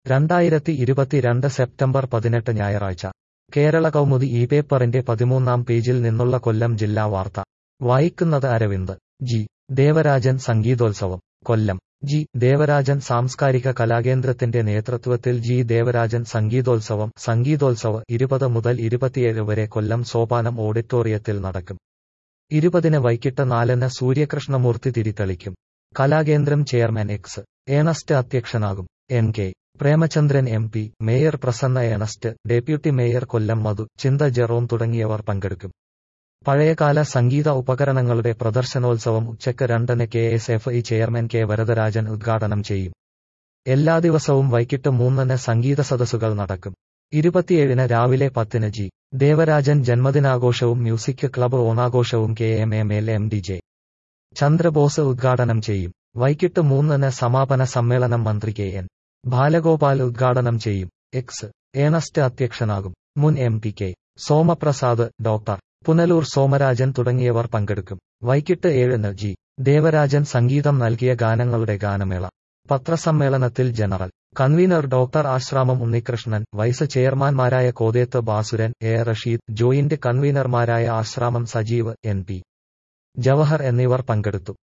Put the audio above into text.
രണ്ടായിരത്തി ഇരുപത്തിരണ്ട് സെപ്റ്റംബർ പതിനെട്ട് ഞായറാഴ്ച കേരള കൗമുദി ഈ പേപ്പറിന്റെ പതിമൂന്നാം പേജിൽ നിന്നുള്ള കൊല്ലം ജില്ലാ വാർത്ത വായിക്കുന്നത് അരവിന്ദ് ജി ദേവരാജൻ സംഗീതോത്സവം കൊല്ലം ജി ദേവരാജൻ സാംസ്കാരിക കലാകേന്ദ്രത്തിന്റെ നേതൃത്വത്തിൽ ജി ദേവരാജൻ സംഗീതോത്സവം സംഗീതോത്സവ് ഇരുപത് മുതൽ ഇരുപത്തിയേഴ് വരെ കൊല്ലം സോപാനം ഓഡിറ്റോറിയത്തിൽ നടക്കും ഇരുപതിന് വൈകിട്ട് നാലിന് സൂര്യകൃഷ്ണമൂർത്തി തിരിതെളിക്കും കലാകേന്ദ്രം ചെയർമാൻ എക്സ് ഏണസ്റ്റ് അധ്യക്ഷനാകും N K Premachandran M P mayor Prasanna Ernest deputy mayor Kollam Madhu Chintha Jerome തുടങ്ങിയവർ പങ്കെടുക്കും പഴയകാല സംഗീത ഉപകരണങ്ങളുടെ പ്രദർശനോത്സവം ഉച്ചയ്ക്ക് രണ്ടിന് K S F E chairman K Varadarajan ഉദ്ഘാടനം ചെയ്യും എല്ലാ ദിവസവും വൈകിട്ട് മൂന്നിന് സംഗീത സദസ്സുകൾ നടക്കും ഇരുപത്തിയേഴിന് രാവിലെ പത്തിന് ജി ദേവരാജൻ ജന്മദിനാഘോഷവും മ്യൂസിക് ക്ലബ്ബ് ഓണാഘോഷവും K M M L M D J Chandrabose ഉദ്ഘാടനം ചെയ്യും വൈകിട്ട് മൂന്നിന് സമാപന സമ്മേളനം മന്ത്രി കെ എൻ ബാലഗോപാൽ ഉദ്ഘാടനം ചെയ്യും എക്സ് ഏണസ്റ്റ് അധ്യക്ഷനാകും മുൻ M P K Somaprasad doctor Punalur Somarajan തുടങ്ങിയവർ പങ്കെടുക്കും വൈകിട്ട് ഏഴിന് ജി ദേവരാജൻ സംഗീതം നൽകിയ ഗാനങ്ങളുടെ ഗാനമേള പത്രസമ്മേളനത്തിൽ general convener doctor Ashramam Unnikrishnan vice ചെയർമാൻമാരായ കോതേത്ത് ബാസുരൻ എ റഷീദ് ജോയിന്റ് കൺവീനർമാരായ ആശ്രാമം സജീവ് എൻ പി ജവഹർ എന്നിവർ പങ്കെടുത്തു